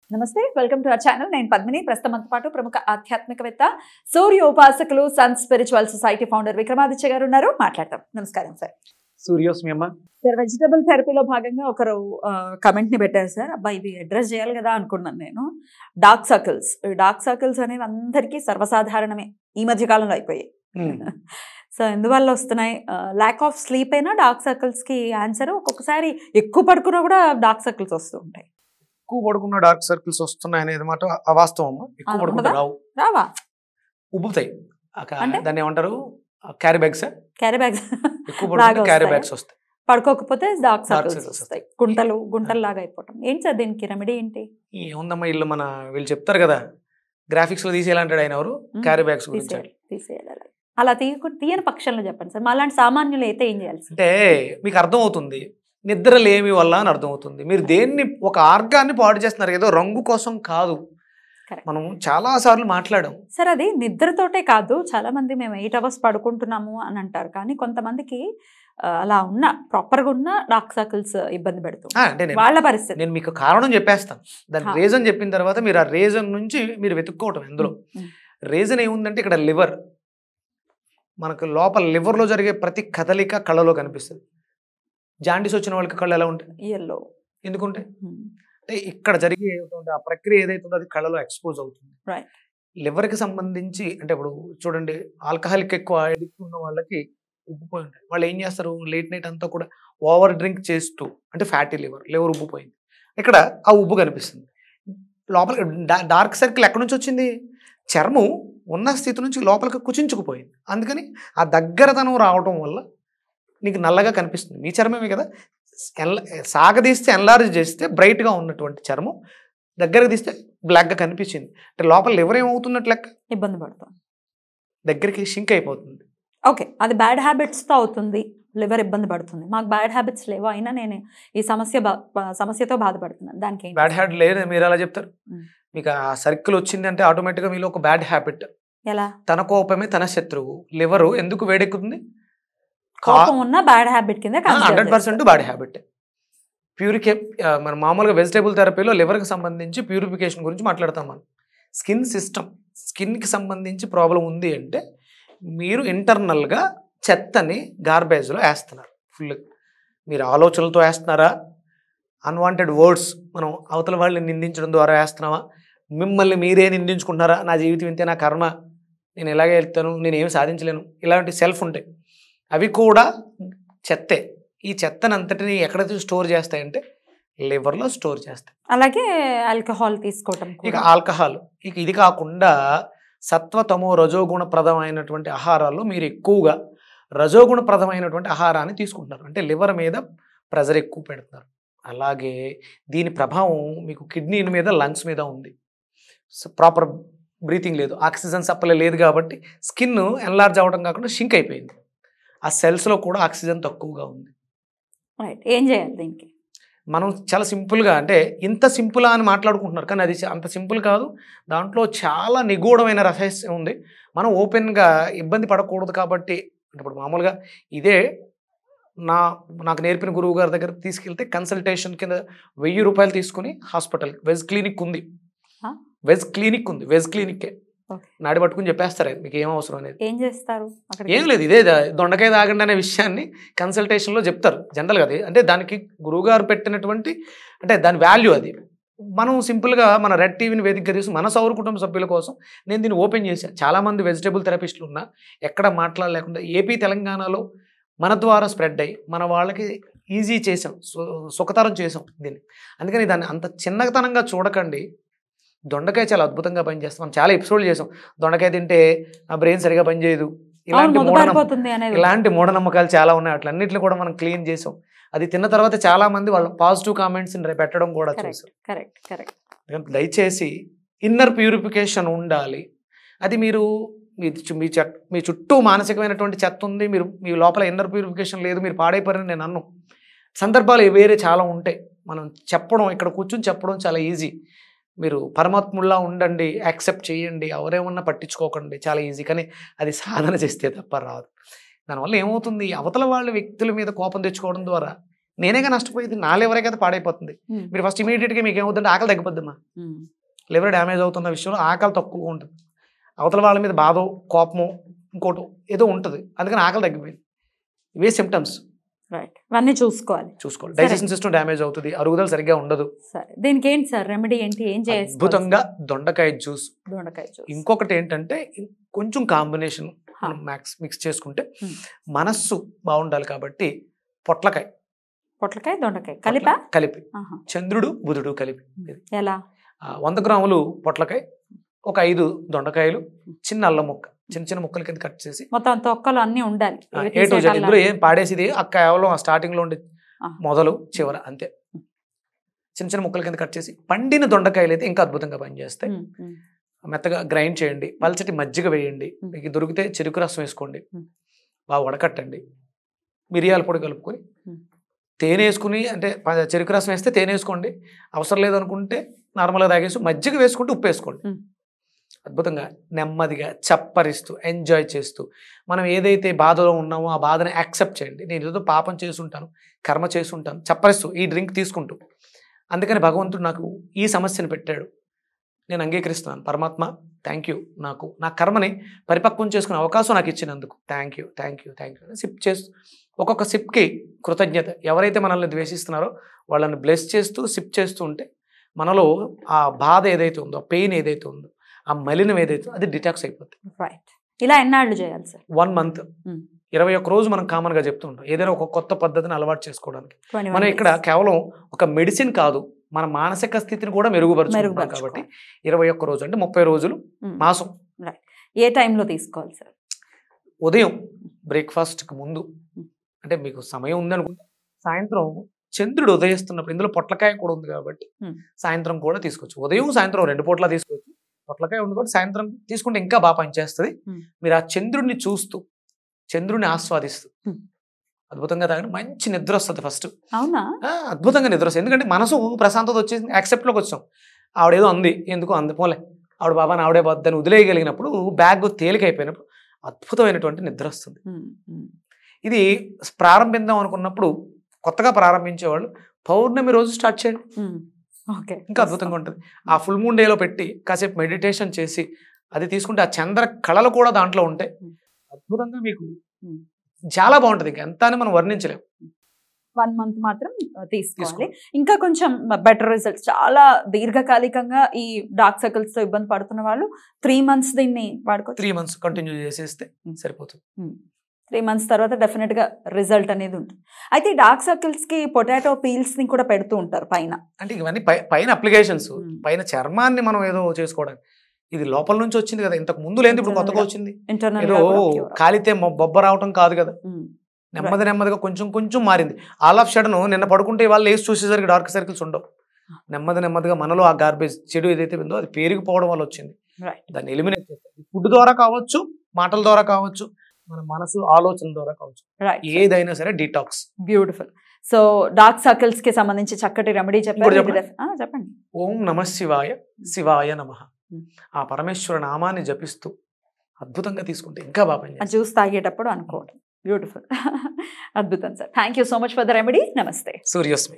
నమస్తే welcome to our channel నేను పద్మిని ప్రస్తుతంతో పాటు ప్రముఖ ఆధ్యాత్మికవేత్త సూర్య ఉపాసకులు Sun Spiritual Society founder Vikramaditya garu ఉన్నారు మాట్లాడతాం నమస్కారం సార్ సూర్యోస్మి అమ్మ సార్ వెజిటబుల్ థెరపీలో భాగంగా ఒకరు కమెంట్ ని పెట్టారు సార్ అబ్బా ఇవి అడ్రస్ చేయాలి కదా అనుకున్నాను నేను డార్క్ సర్కిల్స్ డార్క్ సర్కిల్స్ అనేవి అందరికీ సర్వసాధారణమే ఈ మధ్య కాలంలో అయిపోయాయి సో ఎందువల్ల వస్తున్నాయి ల్యాక్ ఆఫ్ స్లీప్ అయినా డార్క్ సర్కిల్స్ కి ఆన్సర్ ఒక్కొక్కసారి ఎక్కువ పడుకున్నా కూడా డార్క్ సర్కిల్స్ వస్తూ ఉంటాయి ఎక్కువ పడుకున్న డార్క్ సర్కిల్స్ వస్తున్నాయి అనేది మాట అవాస్తవం అమ్మ ఎక్కువ ఆ, పడుకుంటే ఉండదా? రావు రావా ఉబ్బుతాయి ఆ కా- అంటే? దాన్ని ఏమంటారు క్యారీ బ్యాగ్స్ క్యారీ బ్యాగ్స్ ఎక్కువ లాగా పడుకుంటే క్యారీ వస్తాయా? బ్యాగ్స్ వస్తాయి పడుకోకపోతే డార్క్ సర్కిల్స్ circles వస్తాయి గుంటలు గుంటలు లాగా అయిపోవటం ఏంటి సార్ దీనికి రెమెడీ ఏంటి ఏముందమ్మా వీళ్ళు మన వీళ్ళు చెప్తారు కదా గ్రాఫిక్స్ లో తీసేయాలంటాడు ఆయన ఎవరు మ్మ్. క్యారీ బ్యాగ్స్ గురించి తీసేయాలి తీసేయాలి అలా. అలా తీయకు తీయని పక్షంలో చెప్పండి సార్ మాలాంటి సామాన్యులు అయితే ఏం చేయాలి సార్ అంటే మీకు అర్థమవుతుంది నిద్ర లేమి వల్ల అని అర్థమవుతుంది మీరు దేన్ని ఒక ఆర్గాన్ని పాడు చేస్తున్నారు ఏదో రంగు కోసం కాదు Correct. మనం చాలా సార్లు మాట్లాడాం సార్ అది నిద్రతోటే కాదు చాలా మంది మేము ఎయిట్ అవర్స్ పడుకుంటున్నాము అని అంటారు కానీ కొంతమందికి ఆ, అలా ఉన్న ప్రాపర్గా ఉన్న డార్క్ సర్కిల్స్ ఇబ్బంది పెడుతుంది ఆ, అంటే నేను వాళ్ళ పరిస్థితి నేను మీకు కారణం చెప్పేస్తాను దాని హా. రీజన్ చెప్పిన తర్వాత మీరు ఆ రీజన్ నుంచి మీరు వెతుక్కోవటం ఎందులో మ్మ్. రీజన్ ఏముందంటే ఇక్కడ లివర్ మనకు లోపల లివర్లో జరిగే ప్రతి కదలిక కళ్ళలో కనిపిస్తుంది జాండీస్ వచ్చిన వాళ్ళకి కళ్ళు ఎలా ఉంటాయి ఎల్లో ఎందుకుంటాయి అంటే ఇక్కడ జరిగేటువంటి ఆ ప్రక్రియ ఏదైతే ఉందో అది కళ్ళలో ఎక్స్పోజ్ అవుతుంది Right. లివర్కి సంబంధించి అంటే ఇప్పుడు చూడండి ఆల్కహాలిక్ ఎక్కువ ఎడిక్ట్ ఉన్న వాళ్ళకి ఉబ్బిపోయి ఉంటాయి వాళ్ళు ఏం చేస్తారు లేట్ నైట్ అంతా కూడా ఓవర్ డ్రింక్ చేస్తూ అంటే ఫ్యాటీ లివర్ లివర్ ఉబ్బిపోయింది ఇక్కడ ఆ ఉబ్బు కనిపిస్తుంది లోపల డార్క్ సర్కిల్ ఎక్కడి నుంచి వచ్చింది చర్మం ఉన్న స్థితి నుంచి లోపలికి కుచించుకుపోయింది అందుకని ఆ దగ్గరతనం రావటం వల్ల నీకు నల్లగా కనిపిస్తుంది మీ చర్మమే కదా ఎల్ల సాగదీస్తే ఎన్లార్జ్ చేస్తే బ్రైట్గా ఉన్నటువంటి చర్మం దగ్గరకు తీస్తే బ్లాక్గా కనిపించింది అంటే లోపల లివర్ ఏమవుతున్నట్లు లెక్క ఇబ్బంది పడుతుంది దగ్గరికి షింక్ అయిపోతుంది ఓకే అది బ్యాడ్ హ్యాబిట్స్తో అవుతుంది లివర్ ఇబ్బంది పడుతుంది మాకు బ్యాడ్ హ్యాబిట్స్ లేవు అయినా నేను ఈ సమస్య బా- బా- సమస్యతో బాధపడుతున్నాను దానికి ఏంటి? బ్యాడ్ హ్యాబిట్ లేదు మీరు ఎలా చెప్తారు మ్మ్. మీకు ఆ సర్కిల్ వచ్చింది అంటే ఆటోమేటిక్గా మీలో ఒక బ్యాడ్ హ్యాబిట్ ఎలా తన కోపమే తన శత్రువు లివరు ఎందుకు వేడెక్కుతుంది కోపం ఉన్న బ్యాడ్ హ్యాబిట్ కింద హండ్రెడ్ పర్సెంట్ బ్యాడ్ హ్యాబిట్ ప్యూరికే మన మామూలుగా వెజిటేబుల్ థెరపీలో లివర్కి సంబంధించి ప్యూరిఫికేషన్ గురించి మాట్లాడతాం మనం స్కిన్ సిస్టమ్ స్కిన్కి సంబంధించి ప్రాబ్లం ఉంది అంటే మీరు ఇంటర్నల్గా చెత్తని గార్బేజ్లో వేస్తున్నారు ఫుల్ మీరు ఆలోచనలతో వేస్తున్నారా అన్వాంటెడ్ వర్డ్స్ మనం అవతల వాళ్ళని నిందించడం ద్వారా వేస్తున్నావా మిమ్మల్ని మీరే నిందించుకుంటున్నారా నా జీవితం ఇంతే నా కర్మ నేను ఎలాగే వెళ్తాను నేను ఏమి సాధించలేను ఇలాంటి సెల్ఫ్ ఉంటాయి అవి కూడా చెత్తే ఈ చెత్తనంతటిని ఎక్కడ స్టోర్ చేస్తాయంటే లివర్లో స్టోర్ చేస్తాయి అలాగే ఆల్కహాల్ తీసుకోవటం ఇక కూడా. ఆల్కహాల్ ఇక ఇది కాకుండా సత్వతమో రజోగుణ ప్రదమైనటువంటి ఆహారాల్లో మీరు ఎక్కువగా రజోగుణ ప్రదమైనటువంటి ఆహారాన్ని తీసుకుంటున్నారు అంటే లివర్ మీద ప్రెజర్ ఎక్కువ పెడుతున్నారు అలాగే దీని ప్రభావం మీకు కిడ్నీ మీద లంగ్స్ మీద ఉంది ప్రాపర్ బ్రీతింగ్ లేదు ఆక్సిజన్ సప్లై లేదు కాబట్టి స్కిన్ ఎన్లార్జ్ అవ్వడం కాకుండా షింక్ అయిపోయింది ఆ సెల్స్లో కూడా ఆక్సిజన్ తక్కువగా ఉంది రైట్ ఏం చేయాలి దీనికి మనం చాలా సింపుల్గా అంటే ఇంత సింపులా అని మాట్లాడుకుంటున్నారు కానీ అది చ- అంత సింపుల్ కాదు దాంట్లో చాలా నిగూఢమైన రహస్యం ఉంది మనం ఓపెన్గా ఇబ్బంది పడకూడదు కాబట్టి అంటే ఇప్పుడు మామూలుగా ఇదే నా నాకు నేర్పిన గురువు గారి దగ్గర తీసుకెళ్తే కన్సల్టేషన్ కింద వెయ్యి రూపాయలు తీసుకుని హాస్పిటల్ వెజ్ క్లినిక్ ఉంది ఆ? వెజ్ క్లినిక్ ఉంది వెజ్ క్లినిక్కే Okay. నాడి పట్టుకుని చెప్పేస్తారు ఆయన, మీకు ఏం అవసరం అనేది ఏం చేస్తారు అక్కడ ఏం లేదు ఇదే ద- దొండకాయ తాగండి అనే విషయాన్ని కన్సల్టేషన్లో చెప్తారు జనరల్గా అది అంటే దానికి గురువుగారు పెట్టినటువంటి అంటే దాని వాల్యూ అది మనం సింపుల్గా మన రెడ్ టీవీని వేదికగా తీసి మన సౌర కుటుంబ సభ్యుల కోసం నేను దీన్ని ఓపెన్ చేశాను చాలామంది వెజిటేబుల్ థెరపిస్టులు ఉన్నా ఎక్కడ మాట్లాడలేకుండా ఏపీ తెలంగాణలో మన ద్వారా స్ప్రెడ్ అయ్యి మన వాళ్ళకి ఈజీ చేసాం సు- సుఖతరం చేసాం దీన్ని అందుకని దాన్ని అంత చిన్నతనంగా చూడకండి దొండకాయ చాలా అద్భుతంగా పనిచేస్తాం మనం చాలా ఎపిసోడ్లు చేసాం దొండకాయ తింటే నా బ్రెయిన్ సరిగా పనిచేయదు అవును ఇలాంటి మూఢనమ్మ మొదలుపోతుంది అనేది ఇలాంటి మూఢనమ్మకాలు చాలా ఉన్నాయి అట్లన్నింటిని కూడా మనం క్లీన్ చేసాం అది తిన్న తర్వాత చాలా మంది వాళ్ళ పాజిటివ్ కామెంట్స్ పెట్టడం కూడా కరెక్ట్ చూసాం కరెక్ట్ కరెక్ట్ అందుకని దయచేసి ఇన్నర్ ప్యూరిఫికేషన్ ఉండాలి అది మీరు మీ చు- మీ చెట్ మీ చుట్టూ మానసికమైనటువంటి చెత్త ఉంది మీరు మీ లోపల ఇన్నర్ ప్యూరిఫికేషన్ లేదు మీరు పాడైపోయారని నేను అన్ను సందర్భాలు వేరే చాలా ఉంటాయి మనం చెప్పడం ఇక్కడ కూర్చొని చెప్పడం చాలా ఈజీ మీరు పరమాత్ముల్లా ఉండండి యాక్సెప్ట్ చేయండి ఎవరేమన్నా పట్టించుకోకండి చాలా ఈజీ కానీ అది సాధన చేస్తే తప్ప రాదు దానివల్ల ఏమవుతుంది అవతల వాళ్ళ వ్యక్తుల మీద కోపం తెచ్చుకోవడం ద్వారా నేనేగా నష్టపోయేది నా లివరే కదా పాడైపోతుంది ఉమ్, మీరు ఫస్ట్ ఇమీడియట్గా మీకు ఏమవుతుందంటే ఆకలి తగ్గిపోద్దమ్మా ఉమ్, లివర్ డ్యామేజ్ అవుతున్న విషయంలో ఆకలి తక్కువగా ఉంటుంది అవతల వాళ్ళ మీద బాధో కోపమో ఇంకోటి ఏదో ఉంటుంది అందుకని ఆకలి తగ్గిపోయింది ఇవే సిమ్టమ్స్ రైట్ ఇవన్నీ చూసుకోవాలి చూసుకోవాలి సరే. డైజెషన్ సిస్టమ్ డ్యామేజ్ అవుతుంది అరుగుదల సరిగ్గా ఉండదు సరే దీనికి ఏంటి సార్ రెమెడీ ఏంటి ఏం చేయాలి అద్భుతంగా దొండకాయ జ్యూస్ దొండకాయ జ్యూస్ ఇంకొకటి ఏంటంటే ఇం- కొంచెం కాంబినేషన్ హా. మ్యాక్స్ మిక్స్ చేసుకుంటే Hmm. మనస్సు బాగుండాలి కాబట్టి పొట్లకాయ పొట్లకాయ దొండకాయ కలిపా పొట్ల- కలిపి ఆహా. చంద్రుడు బుధుడు కలిపి ఇది. ఎలా ఆ, వంద గ్రాములు పొట్లకాయ ఒక ఐదు దొండకాయలు చిన్న అల్లం ముక్క చిన్న చిన్న ముక్కల కింద కట్ చేసి మొత్తం తొక్కలు అన్ని ఉండాలి ఆ, ఇవి ఏ టు జెడ్ తీసేయటల్లా. ఇందులో ఏం పాడేసిది ఆ కేవలం ఆ స్టార్టింగ్ లో ఉండే ఆ. మొదలు చివర అంతే చిన్న చిన్న ముక్కల కింద కట్ చేసి పండిన దొండకాయలు అయితే ఇంకా అద్భుతంగా పనిచేస్తాయి ఉమ్, ఉమ్, మెత్తగా గ్రైండ్ చేయండి పల్చటి మజ్జిగ వేయండి మ్. మీకు దొరికితే చెరుకు రసం వేసుకోండి మ్. బాగా వడకట్టండి మిరియాల పొడి కలుపుకొని మ్. తేనె వేసుకుని అంటే ప- చెరుకు రసం వేస్తే తేనె వేసుకోండి అవసరం లేదు అనుకుంటే నార్మల్గా తాగేసి మజ్జిగ వేసుకుంటే ఉప్పు వేసుకోండి మ్. అద్భుతంగా నెమ్మదిగా చప్పరిస్తూ ఎంజాయ్ చేస్తూ మనం ఏదైతే బాధలో ఉన్నామో ఆ బాధని యాక్సెప్ట్ చేయండి నేను ఏదో పాపం చేసుంటాను కర్మ చేసుంటాను చప్పరిస్తూ ఈ డ్రింక్ తీసుకుంటూ అందుకని భగవంతుడు నాకు ఈ సమస్యను పెట్టాడు నేను అంగీకరిస్తున్నాను పరమాత్మ థ్యాంక్ యూ నాకు నా కర్మని పరిపక్వం చేసుకునే అవకాశం నాకు ఇచ్చినందుకు thank you thank you thank you sip చేస్తూ ఒక్కొక్క సిప్కి కృతజ్ఞత ఎవరైతే మనల్ని ద్వేషిస్తున్నారో వాళ్ళని బ్లెస్ చేస్తూ సిప్ చేస్తూ ఉంటే మనలో ఆ బాధ ఏదైతే ఉందో పెయిన్ ఏదైతే ఉందో ఆ మలినం ఏదైతే ఉందో అది డిటాక్స్ అయిపోతుంది రైట్ ఇలా ఎన్నాళ్ళు చేయాలి సార్ వన్ మంత్ Hmm. ఇరవై ఒక్క రోజు మనం కామన్గా చెప్తూ ఉంటాం ఏదైనా ఒక కొత్త పద్ధతిని అలవాటు చేసుకోవడానికి 21 మనం ఇక్కడ days. కేవలం ఒక మెడిసిన్ కాదు మన మానసిక స్థితిని కూడా మెరుగుపరుచుకుంటున్నాం మెరుగుపరుచుకోవాలి. కాబట్టి ఇరవై ఒక్క రోజు అంటే ముప్పై రోజులు ఉమ్, మాసం ఏ టైంలో తీసుకోవాలి సార్ ఉదయం బ్రేక్ఫాస్ట్కి ముందు Hmm. అంటే మీకు సమయం ఉందనుకుంటే సాయంత్రం చంద్రుడు ఉదయిస్తున్నప్పుడు ఇందులో పొట్లకాయ కూడా ఉంది కాబట్టి Hmm. సాయంత్రం కూడా తీసుకోవచ్చు ఉదయం సాయంత్రం రెండు పూట్ల తీసుకోవచ్చు పొట్లకాయ ఉంది కాబట్టి సాయంత్రం తీసుకుంటే ఇంకా బాగా పనిచేస్తుంది Hmm. మీరు ఆ చంద్రుడిని చూస్తూ చంద్రుడిని ఆస్వాదిస్తూ Hmm. అద్భుతంగా తాగిన మంచి నిద్ర వస్తుంది ఫస్ట్ అవునా అద్భుతంగా నిద్ర వస్తుంది ఎందుకంటే మనసు ప్రశాంతత వచ్చేసి యాక్సెప్ట్లోకి వచ్చాం ఆవిడేదో అంది ఎందుకు అంది పోలే ఆవిడ బాబా ఆవిడే బద్దని వదిలేయగలిగినప్పుడు బ్యాగ్ తేలికైపోయినప్పుడు అద్భుతమైనటువంటి నిద్ర వస్తుంది ఉమ్, ఉమ్, ఇది ప్రారంభిద్దాం అనుకున్నప్పుడు కొత్తగా ప్రారంభించేవాళ్ళు పౌర్ణమి రోజు స్టార్ట్ చేయండి ఉమ్, ఓకే ఇంకా అద్భుతంగా ఉంటుంది ఆ ఫుల్ మూన్ డేలో పెట్టి కాసేపు మెడిటేషన్ చేసి అది తీసుకుంటే ఆ చంద్ర కళలు కూడా దాంట్లో ఉంటాయి Hmm. అద్భుతంగా మీకు Hmm. చాలా బాగుంటుంది ఇంకా ఎంత అని మనం వర్ణించలేం వన్ మంత్ మాత్రం ఆ, తీసుకోవాలి తీసుకోవాలి. ఇంకా కొంచెం బెటర్ రిజల్ట్స్ చాలా దీర్ఘకాలికంగా ఈ డార్క్ సర్కిల్స్ తో ఇబ్బంది పడుతున్న వాళ్ళు త్రీ మంత్స్ దీన్ని వాడుకోవచ్చు త్రీ మంత్స్ కంటిన్యూ చేసేస్తే సరిపోతుంది త్రీ మంత్స్ తర్వాత డెఫినెట్ గా రిజల్ట్ అనేది ఉంటుంది అయితే డార్క్ సర్కిల్స్ కి పొటాటో పీల్స్ ని కూడా పెడుతూ ఉంటారు పైన అంటే ఇవన్నీ పై పైన అప్లికేషన్స్ Hmm. పైన చర్మాన్ని మనం ఏదో చేసుకోవడానికి ఇది లోపల నుంచి వచ్చింది కదా ఇంతకు ముందు లేదు ఇప్పుడు కొత్తగా వచ్చింది ఇంటర్నల్ ఏదో కాలితే మొ- బొబ్బ రావటం కాదు కదా ఉమ్, నెమ్మది నెమ్మదిగా కొంచెం కొంచెం మారింది ఆల్ ఆఫ్ షడన్ నిన్న పడుకుంటే వాళ్ళు వేసి చూసేసరికి డార్క్ సర్కిల్స్ ఉండవు నెమ్మది నెమ్మదిగా మనలో ఆ గార్బేజ్ చెడు ఏదైతే ఉందో అది పేరుకుపోవడం వల్ల వచ్చింది Right. దాన్ని ఎలిమినేట్ చేస్తాం ఫుడ్ ద్వారా కావచ్చు మాటల ద్వారా కావచ్చు మన మనసు ఆలోచన ద్వారా కావచ్చు రైట్ ఏదైనా సరే detox beautiful so dark circles కి సంబంధించి చక్కటి రెమెడీ చెప్పారు ఇంకోటి ఇది def- ఆ, చెప్పండి ఓం నమ శివాయ శివాయ నమ Hmm. ఆ పరమేశ్వర నామాన్ని జపిస్తూ అద్భుతంగా తీసుకుంటే ఇంకా బాగా ఆ పనిచేస్తుంది. జ్యూస్ తాగేటప్పుడు అనుకోవడం బ్యూటిఫుల్ అద్భుతం sir thank you so much for the remedy నమస్తే సూర్యోస్మి